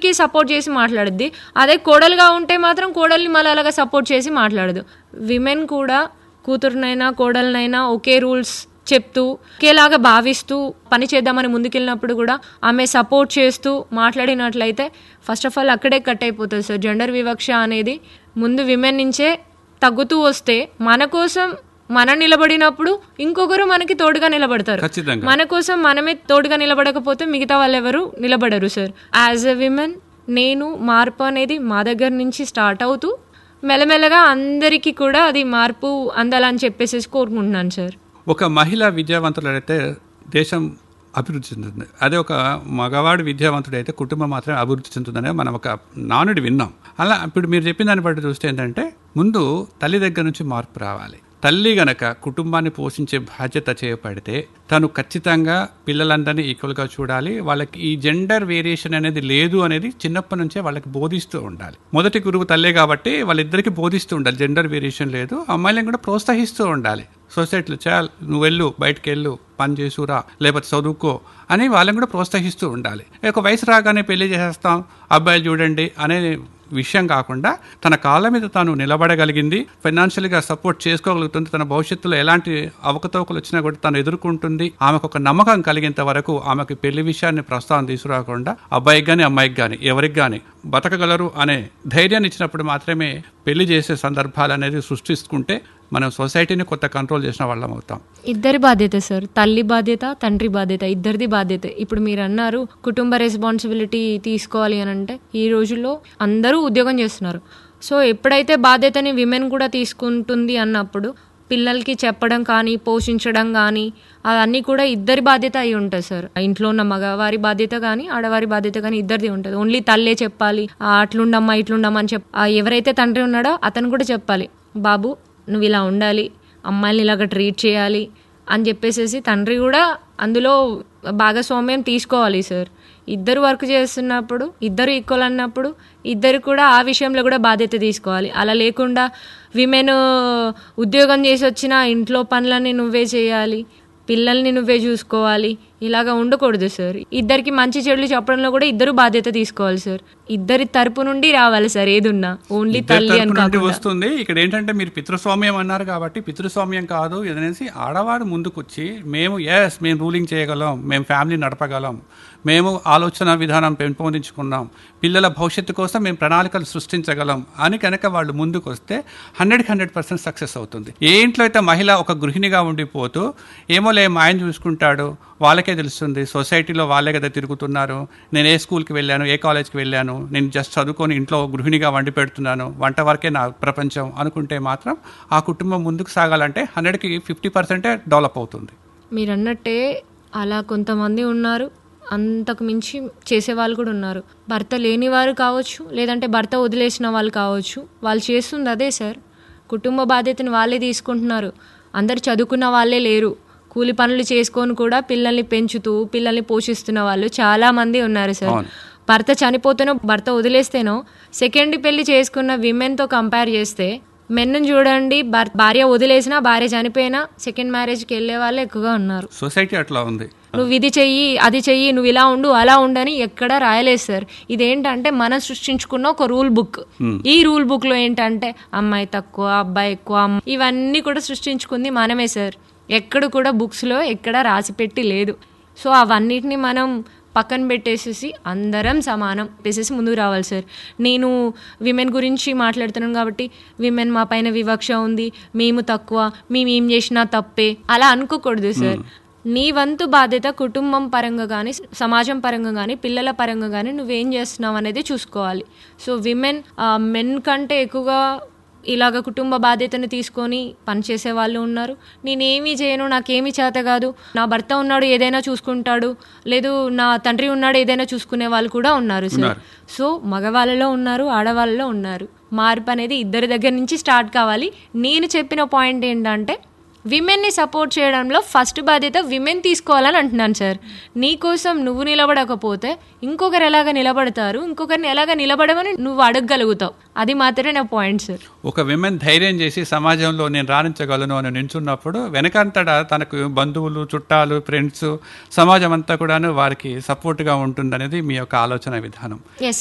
ఇద్దరికి సపోర్ట్ చేసి మాట్లాడుద్ది అదే కోడలుగా ఉంటే మాత్రం కోడల్ని మళ్ళీ అలాగా సపోర్ట్ చేసి మాట్లాడదు విమెన్ కూడా కూతురునైనా కోడలనైనా ఒకే రూల్స్ చెప్తూ ఒకేలాగా భావిస్తూ పని చేద్దామని ముందుకెళ్ళినప్పుడు కూడా ఆమె సపోర్ట్ చేస్తూ మాట్లాడినట్లయితే ఫస్ట్ ఆఫ్ ఆల్ అక్కడే కట్ అయిపోతుంది సార్ జెండర్ వివక్ష అనేది ముందు విమెన్ నుంచే తగ్గుతూ వస్తే మన కోసం మనం నిలబడినప్పుడు ఇంకొకరు మనకి తోడుగా నిలబడతారు ఖచ్చితంగా మన కోసం మనమే తోడుగా నిలబడకపోతే మిగతా వాళ్ళు ఎవరు నిలబడరు సార్ యాజ్ ఎ విమెన్ నేను మార్పు అనేది మా దగ్గర నుంచి స్టార్ట్ అవుతూ మెల్లమెల్లగా అందరికీ కూడా అది మార్పు అందాలని చెప్పేసి కోరుకుంటున్నాను సార్ ఒక మహిళ విద్యావంతులైతే దేశం అభివృద్ధి చెందుతుంది అదే ఒక మగవాడు విద్యావంతుడైతే కుటుంబం మాత్రమే అభివృద్ధి చెందుతుందనే మనం ఒక నానుడి విన్నాం అలా ఇప్పుడు మీరు చెప్పిన దాన్ని బట్టి చూస్తే ఏంటంటే ముందు తల్లి దగ్గర నుంచి మార్పు రావాలి తల్లి గనక కుటుంబాన్ని పోషించే బాధ్యత చేయబడితే తను ఖచ్చితంగా పిల్లలందరినీ ఈక్వల్గా చూడాలి వాళ్ళకి ఈ జెండర్ వేరియేషన్ అనేది లేదు అనేది చిన్నప్పటి నుంచే వాళ్ళకి బోధిస్తూ ఉండాలి మొదటి గురువు తల్లే కాబట్టి వాళ్ళిద్దరికి బోధిస్తూ ఉండాలి జెండర్ వేరియేషన్ లేదు అమ్మాయిలను కూడా ప్రోత్సహిస్తూ ఉండాలి సొసైటీలో చాలు నువ్వు వెళ్ళు బయటకు వెళ్ళు పని చేసురా లేకపోతే చదువుకో అని వాళ్ళని కూడా ప్రోత్సహిస్తూ ఉండాలి ఒక వయసు రాగానే పెళ్లి చేసేస్తాం అబ్బాయిలు చూడండి అనే విషయం కాకుండా తన కాళ్ళ మీద తాను నిలబడగలిగింది ఫైనాన్షియల్గా సపోర్ట్ చేసుకోగలుగుతుంది తన భవిష్యత్తులో ఎలాంటి అవకతవకలు వచ్చినా కూడా తను ఎదుర్కొంటుంది ఆమెకు ఒక నమ్మకం కలిగేంత వరకు ఆమెకి పెళ్లి విషయాన్ని ప్రస్తావన తీసుకురాకుండా అబ్బాయికి కానీ అమ్మాయికి కానీ ఎవరికి కానీ బతకగలరు అనే ధైర్యాన్ని ఇచ్చినప్పుడు మాత్రమే పెళ్లి చేసే సందర్భాలు అనేది సృష్టిస్తుంటే మనం సొసైటీని కొత్త కంట్రోల్ చేసిన వాళ్ళం అవుతాం ఇద్దరి బాధ్యత సార్ తల్లి బాధ్యత తండ్రి బాధ్యత ఇద్దరిది బాధ్యత ఇప్పుడు మీరు అన్నారు కుటుంబ రెస్పాన్సిబిలిటీ తీసుకోవాలి అని అంటే ఈ రోజుల్లో అందరూ ఉద్యోగం చేస్తున్నారు సో ఎప్పుడైతే బాధ్యతని విమెన్ కూడా తీసుకుంటుంది అన్నప్పుడు పిల్లలకి చెప్పడం కానీ పోషించడం కానీ అవన్నీ కూడా ఇద్దరి బాధ్యత అయి ఉంటుంది సార్ ఇంట్లో ఉన్న మగవారి బాధ్యత కానీ ఆడవారి బాధ్యత కానీ ఇద్దరిది ఉంటుంది ఓన్లీ తల్లే చెప్పాలి "ఆ, అట్లుండమ్మా ఇట్లుండమ్మా అని చెప్ ఆ, ఎవరైతే తండ్రి ఉన్నాడో అతను కూడా చెప్పాలి బాబు నువ్వు ఇలా ఉండాలి అమ్మాయిని ఇలాగ ట్రీట్ చేయాలి అని చెప్పేసేసి తండ్రి కూడా అందులో భాగస్వామ్యం తీసుకోవాలి సార్ ఇద్దరు వర్క్ చేస్తున్నప్పుడు ఇద్దరు ఈక్వల్ అన్నప్పుడు ఇద్దరు కూడా ఆ విషయంలో కూడా బాధ్యత తీసుకోవాలి అలా లేకుండా విమెన్ ఉద్యోగం చేసి వచ్చిన ఇంట్లో పనులన్నీ నువ్వే చేయాలి పిల్లల్ని నువ్వే చూసుకోవాలి ఇలాగా ఉండకూడదు సార్ ఇద్దరికి మంచి చెడులు చెప్పడంలో కూడా ఇద్దరు బాధ్యత తీసుకోవాలి సార్ ఇద్దరి తరపు నుండి రావాలి సార్ ఏదున్నా ఓన్లీ ఇద్దరి తల్లి అని తరపు నుండి కాకుండా వస్తుంది ఇక్కడ ఏంటంటే మీరు పితృస్వామ్యం అన్నారు కాబట్టి పితృస్వామ్యం కాదు అనేసి ఆడవారు ముందుకొచ్చి మేము ఎస్ మేము రూలింగ్ చేయగలం మేము ఫ్యామిలీ నడపగలం మేము ఆలోచన విధానం పెంపొందించుకున్నాం పిల్లల భవిష్యత్తు కోసం మేము ప్రణాళికలు సృష్టించగలం అని కనుక వాళ్ళు ముందుకు వస్తే హండ్రెడ్కి హండ్రెడ్ పర్సెంట్ సక్సెస్ అవుతుంది ఏ ఇంట్లో అయితే మహిళ ఒక గృహిణిగా ఉండిపోతూ ఏమోలే మా ఆయన చూసుకుంటాడు వాళ్ళకే తెలుస్తుంది సొసైటీలో వాళ్ళే కదా తిరుగుతున్నారు నేను ఏ స్కూల్కి వెళ్ళాను ఏ కాలేజ్కి వెళ్ళాను నేను జస్ట్ చదువుకొని ఇంట్లో గృహిణిగా వండి పెడుతున్నాను వంట వరకే నా ప్రపంచం అనుకుంటే మాత్రం ఆ కుటుంబం ముందుకు సాగాలంటే హండ్రెడ్కి ఫిఫ్టీ పర్సెంటే డెవలప్ అవుతుంది మీరు అన్నట్టే అలా కొంతమంది ఉన్నారు అంతకు మించి చేసేవాళ్ళు కూడా ఉన్నారు భర్త లేని వారు కావచ్చు లేదంటే భర్త వదిలేసిన వాళ్ళు కావచ్చు వాళ్ళు చేస్తుంది అదే సార్ కుటుంబ బాధ్యతని వాళ్ళే తీసుకుంటున్నారు అందరు చదువుకున్న వాళ్ళే లేరు కూలి పనులు చేసుకొని కూడా పిల్లల్ని పెంచుతూ పిల్లల్ని పోషిస్తున్న వాళ్ళు చాలా మంది ఉన్నారు సార్ అవును. భర్త చనిపోతేనో భర్త వదిలేస్తేనో సెకండ్ పెళ్లి చేసుకున్న విమెన్తో కంపేర్ చేస్తే మెన్ను చూడండి భర్- భార్య వదిలేసినా భార్య చనిపోయినా సెకండ్ మ్యారేజ్కి వెళ్ళే వాళ్ళు ఎక్కువగా ఉన్నారు సొసైటీ అట్లా ఉంది నువ్వు ఇది చెయ్యి అది చెయ్యి నువ్వు ఇలా ఉండు అలా ఉండని ఎక్కడా రాయలేదు సార్ ఇదేంటంటే మనం సృష్టించుకున్న ఒక రూల్ బుక్ ఈ రూల్ బుక్ లో ఏంటంటే అమ్మాయి తక్కువ అబ్బాయి ఎక్కువ అమ్మ- ఇవన్నీ కూడా సృష్టించుకుంది మనమే సార్ ఎక్కడ కూడా బుక్స్ లో ఎక్కడ రాసి పెట్టి లేదు సో అవన్నిటిని మనం పక్కన పెట్టేసేసి అందరం సమానం పెట్టేసేసి ముందుకు రావాలి సార్ నేను విమెన్ గురించి మాట్లాడుతున్నాను కాబట్టి విమెన్ మా పైన వివక్ష ఉంది మేము తక్కువ మేము ఏం చేసినా తప్పే అలా అనుకోకూడదు సార్ నీ వంతు బాధ్యత కుటుంబం పరంగా కానీ సమాజం పరంగా కానీ పిల్లల పరంగా కానీ నువ్వేం చేస్తున్నావు అనేది చూసుకోవాలి సో విమెన్ మెన్ కంటే ఎక్కువగా ఇలాగ కుటుంబ బాధ్యతను తీసుకొని పనిచేసే వాళ్ళు ఉన్నారు నేనేమీ చేయను నాకేమీ చేత కాదు నా భర్త ఉన్నాడు ఏదైనా చూసుకుంటాడు లేదు నా తండ్రి ఉన్నాడు ఏదైనా చూసుకునే వాళ్ళు కూడా ఉన్నారు సార్ ఉన్నారు. సో మగవాళ్ళలో ఉన్నారు ఆడవాళ్ళలో ఉన్నారు మార్పు అనేది ఇద్దరి దగ్గర నుంచి స్టార్ట్ కావాలి నేను చెప్పిన పాయింట్ ఏంటంటే విమెన్ని సపోర్ట్ చేయడంలో ఫస్ట్ బాధ్యత విమెన్ తీసుకోవాలని అంటున్నాను సార్ నీకోసం నువ్వు నిలబడకపోతే ఇంకొకరు ఎలాగ నిలబడతారు ఇంకొకరిని ఎలాగ నిలబడమని నువ్వు అడగగలుగుతావు అది మాత్రమే నా పాయింట్ సార్ ఒక విమెన్ ధైర్యం చేసి సమాజంలో నేను రాణించగలను అని నించున్నప్పుడు వెనకంతటా తనకు బంధువులు చుట్టాలు ఫ్రెండ్స్ సమాజం అంతా కూడాను వారికి సపోర్ట్గా ఉంటుందనేది మీ యొక్క ఆలోచన విధానం ఎస్